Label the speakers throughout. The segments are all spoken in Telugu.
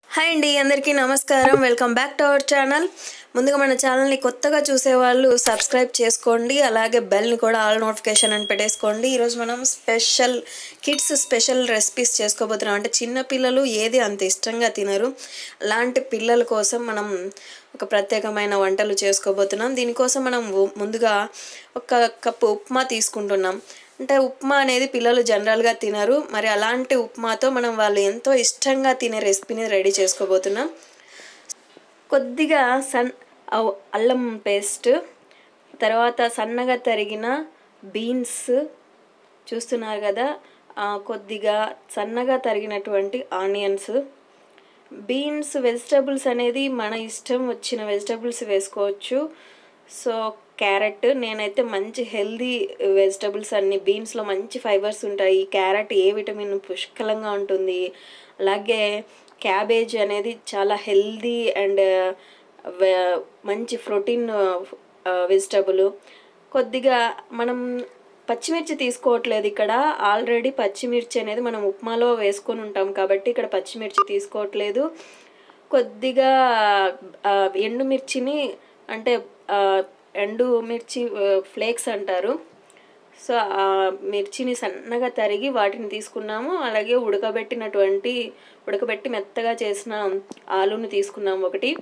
Speaker 1: హాయ్ అండి అందరికీ నమస్కారం welcome back to our channel ముందుగా మన ఛానల్ని కొత్తగా చూసేవాళ్ళు సబ్స్క్రైబ్ చేసుకోండి అలాగే బెల్ని కూడా ఆల్ నోటిఫికేషన్ అని పెట్టేసుకోండి ఈరోజు మనం స్పెషల్ కిడ్స్ స్పెషల్ రెసిపీస్ చేసుకోబోతున్నాం అంటే చిన్న పిల్లలు ఏది అంత ఇష్టంగా తినరు అలాంటి పిల్లల కోసం మనం ఒక ప్రత్యేకమైన వంటలు చేసుకోబోతున్నాం దీనికోసం మనం ఉ- ముందుగా ఒక కప్పు ఉప్మా తీసుకుంటున్నాం అంటే ఉప్మా అనేది పిల్లలు జనరల్గా తినరు మరి అలాంటి ఉప్మాతో మనం వాళ్ళు ఎంతో ఇష్టంగా తినే రెసిపీని రెడీ చేసుకోబోతున్నాం కొద్దిగా సన్ అవ్- అల్లం పేస్ట్ తర్వాత సన్నగా తరిగిన బీన్స్ చూస్తున్నారు కదా ఆ, కొద్దిగా సన్నగా తరిగినటువంటి ఆనియన్స్ బీన్స్ వెజిటబుల్స్ అనేది మన ఇష్టం వచ్చిన వెజిటబుల్స్ వేసుకోవచ్చు సో క్యారెట్ నేనైతే మంచి హెల్దీ వెజిటబుల్స్ అన్ని బీన్స్లో మంచి ఫైబర్స్ ఉంటాయి క్యారెట్ ఏ విటమిన్ పుష్కలంగా ఉంటుంది అలాగే క్యాబేజ్ అనేది చాలా హెల్దీ అండ్ మంచి ప్రోటీన్ వెజిటబుల్ కొద్దిగా మనం పచ్చిమిర్చి తీసుకోవట్లేదు ఇక్కడ ఆల్రెడీ పచ్చిమిర్చి అనేది మనం ఉప్మాలో వేసుకొని ఉంటాం కాబట్టి ఇక్కడ పచ్చిమిర్చి తీసుకోవట్లేదు కొద్దిగా ఆ, ఎండుమిర్చిని అంటే ఆ, ఎండు మిర్చి ఫ్లేక్స్ అంటారు సో ఆ మిర్చిని సన్నగా తరిగి వాటిని తీసుకున్నాము అలాగే ఉడకబెట్టినటువంటి ఉడకబెట్టి మెత్తగా చేసిన ఆలుని తీసుకున్నాము ఒకటి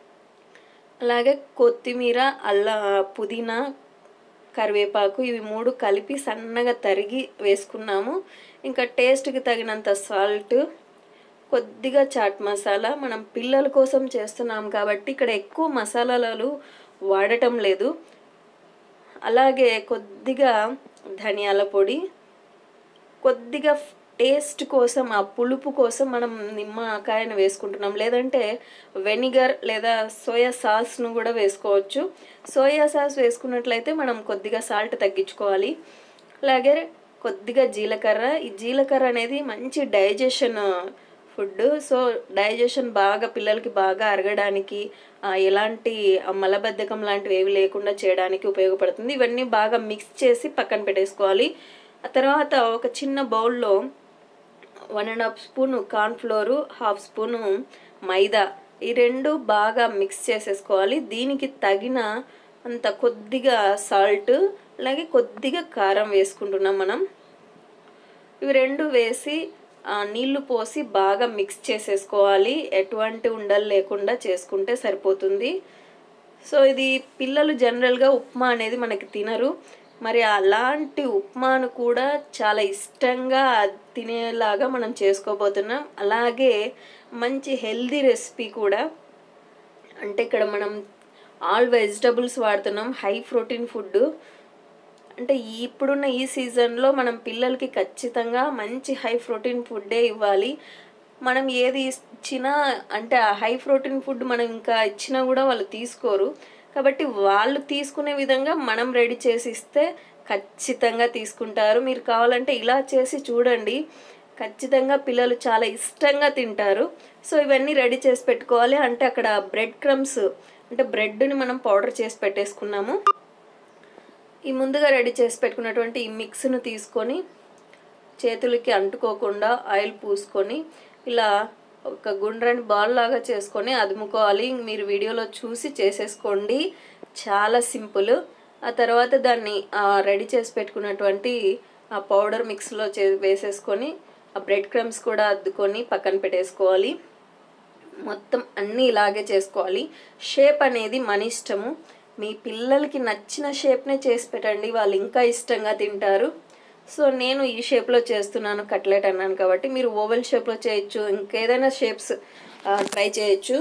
Speaker 1: అలాగే కొత్తిమీర అల్ల పుదీనా కరివేపాకు ఇవి మూడు కలిపి సన్నగా తరిగి వేసుకున్నాము ఇంకా టేస్ట్కి తగినంత సాల్ట్ కొద్దిగా చాట్ మసాలా మనం పిల్లల కోసం చేస్తున్నాం కాబట్టి ఇక్కడ ఎక్కువ మసాలాలు వాడటం లేదు అలాగే కొద్దిగా ధనియాల పొడి కొద్దిగా టేస్ట్ కోసం ఆ పులుపు కోసం మనం నిమ్మకాయను వేసుకుంటున్నాం లేదంటే వెనిగర్ లేదా సోయా సాస్ను కూడా వేసుకోవచ్చు సోయా సాస్ వేసుకున్నట్లయితే మనం కొద్దిగా సాల్ట్ తగ్గించుకోవాలి అలాగే కొద్దిగా జీలకర్ర ఈ జీలకర్ర అనేది మంచి డైజెషన్ ఫుడ్ సో డైజెషన్ బాగా పిల్లలకి బాగా అరగడానికి ఆ, ఎలాంటి ఆ, మలబద్ధకం లాంటివి ఏవి లేకుండా చేయడానికి ఉపయోగపడుతుంది ఇవన్నీ బాగా మిక్స్ చేసి పక్కన పెట్టేసుకోవాలి ఆ తర్వాత ఒక చిన్న బౌల్లో one and half spoon cornflour half spoon maida ఈ రెండు బాగా మిక్స్ చేసేసుకోవాలి దీనికి తగిన అంత కొద్దిగా సాల్ట్ అలాగే కొద్దిగా కారం వేసుకుంటున్నాం మనం ఇవి రెండు వేసి ఆ, నీళ్లు పోసి బాగా మిక్స్ చేసేసుకోవాలి ఎటువంటి ఉండలు లేకుండా చేసుకుంటే సరిపోతుంది సో ఇది పిల్లలు జనరల్గా ఉప్మా అనేది మనకి తినరు మరి అలాంటి ఉప్మాను కూడా చాలా ఇష్టంగా తినేలాగా మనం చేసుకోబోతున్నాం అలాగే మంచి హెల్దీ రెసిపీ కూడా అంటే ఇక్కడ మనం ఆల్ వెజిటబుల్స్ వాడుతున్నాం హై ప్రోటీన్ ఫుడ్ అంటే ఈ ఇప్పుడున్న ఈ సీజన్లో మనం పిల్లలకి ఖచ్చితంగా మంచి హై ప్రోటీన్ ఫుడ్డే ఇవ్వాలి మనం ఏది ఇచ్చినా అంటే ఆ హై ప్రోటీన్ ఫుడ్ మనం ఇంకా ఇచ్చినా కూడా వాళ్ళు తీసుకోరు కాబట్టి వాళ్ళు తీసుకునే విధంగా మనం రెడీ చేసి ఇస్తే ఖచ్చితంగా తీసుకుంటారు మీరు కావాలంటే ఇలా చేసి చూడండి ఖచ్చితంగా పిల్లలు చాలా ఇష్టంగా తింటారు సో ఇవన్నీ రెడీ చేసి పెట్టుకోవాలి అంటే అక్కడ బ్రెడ్ క్రమ్స్ అంటే బ్రెడ్ని మనం పౌడర్ చేసి పెట్టేసుకున్నాము ఈ ముందుగా రెడీ చేసి పెట్టుకున్నటువంటి ఈ మిక్స్ను తీసుకొని చేతులకి అంటుకోకుండా ఆయిల్ పూసుకొని ఇలా ఒక గుండ్రని బాల్ లాగా చేసుకొని అదుముకోవాలి మీరు వీడియోలో చూసి చేసేసుకోండి చాలా సింపుల్ ఆ తర్వాత దాన్ని రెడీ చేసి పెట్టుకున్నటువంటి ఆ పౌడర్ మిక్స్లో చే వేసేసుకొని ఆ బ్రెడ్ క్రమ్స్ కూడా అద్దుకొని పక్కన పెట్టేసుకోవాలి మొత్తం అన్నీ ఇలాగే చేసుకోవాలి షేప్ అనేది మన ఇష్టము మీ పిల్లలకి నచ్చిన షేప్నే చేసి పెట్టండి వాళ్ళు ఇంకా ఇష్టంగా తింటారు సో నేను ఈ షేప్లో చేస్తున్నాను కట్లెట్ అన్నాను కాబట్టి మీరు ఓవెల్ షేప్లో చేయొచ్చు ఇంకేదైనా షేప్స్ ట్రై చేయొచ్చు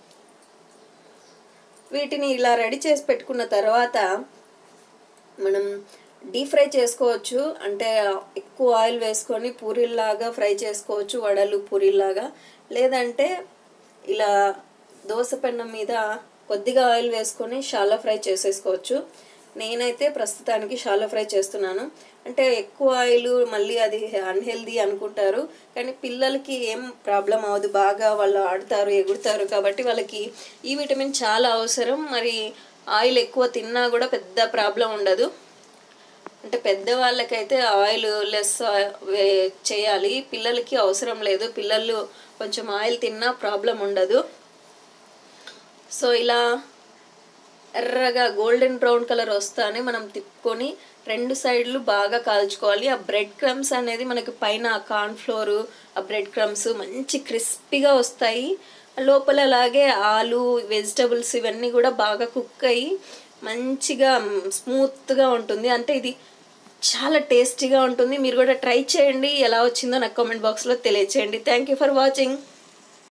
Speaker 1: వీటిని ఇలా రెడీ చేసి పెట్టుకున్న తర్వాత మనం డీప్ ఫ్రై చేసుకోవచ్చు అంటే ఎక్కువ ఆయిల్ వేసుకొని పూరీల్లాగా ఫ్రై చేసుకోవచ్చు వడలు పూరీల్లాగా లేదంటే ఇలా దోశ పెన్నం మీద కొద్దిగా ఆయిల్ వేసుకొని షాలో ఫ్రై చేసేసుకోవచ్చు నేనైతే ప్రస్తుతానికి షాలో ఫ్రై చేస్తున్నాను అంటే ఎక్కువ ఆయిల్ మళ్ళీ అది అన్హెల్దీ అనుకుంటారు కానీ పిల్లలకి ఏం ప్రాబ్లం అవ్వదు బాగా వాళ్ళు ఆడతారు ఎగురుతారు కాబట్టి వాళ్ళకి ఈ విటమిన్ చాలా అవసరం మరి ఆయిల్ ఎక్కువ తిన్నా కూడా పెద్ద ప్రాబ్లం ఉండదు అంటే పెద్దవాళ్ళకైతే ఆయిల్ లెస్ చేయాలి పిల్లలకి అవసరం లేదు పిల్లలు కొంచెం ఆయిల్ తిన్నా ప్రాబ్లం ఉండదు సో ఇలా ఎర్రగా గోల్డెన్ బ్రౌన్ కలర్ వస్తానే మనం తిప్పుకొని రెండు సైడ్లు బాగా కాల్చుకోవాలి ఆ బ్రెడ్ క్రమ్స్ అనేది మనకి పైన ఆ కార్న్ ఫ్లోరు ఆ బ్రెడ్ క్రమ్స్ మంచి క్రిస్పీగా వస్తాయి లోపల అలాగే ఆలు వెజిటబుల్స్ ఇవన్నీ కూడా బాగా కుక్ అయ్యి మంచిగా స్మూత్గా ఉంటుంది అంటే ఇది చాలా టేస్టీగా ఉంటుంది మీరు కూడా ట్రై చేయండి ఎలా వచ్చిందో నాకు కామెంట్ బాక్స్లో తెలియచేయండి థ్యాంక్ యూ ఫర్ వాచింగ్